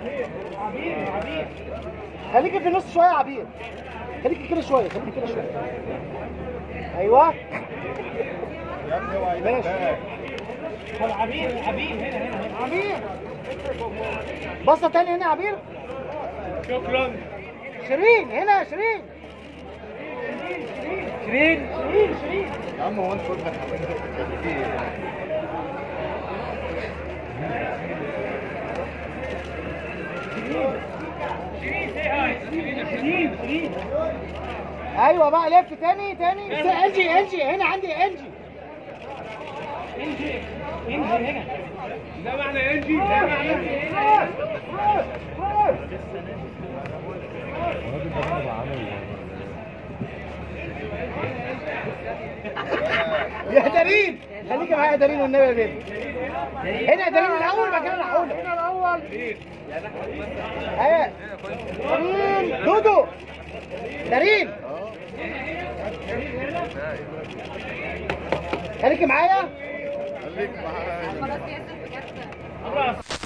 خليكي في النص شويه يا عبير خليكي كده شويه خليكي كده شويه ايوه ماشي طب عبير عبير هنا هنا هنا عبير بصه تاني هنا يا عبير شكرا شيرين هنا يا شيرين شيرين شيرين شيرين يا عم هو انت قلت لك في ايه؟ شيرين شيرين ايوه بقى لف تاني تاني انجي انجي هنا عندي انجي انجي انجي هنا ده معنى انجي ده معنى انجي يا دارين خليكي معايا يا دارين والنبي يا بنت هنا يا دارين الاول بعد كده انا هقول هنا الاول ايوه دارين دودو دارين خليكي معايا خليك معايا خلاص يا ياسر بجد خلاص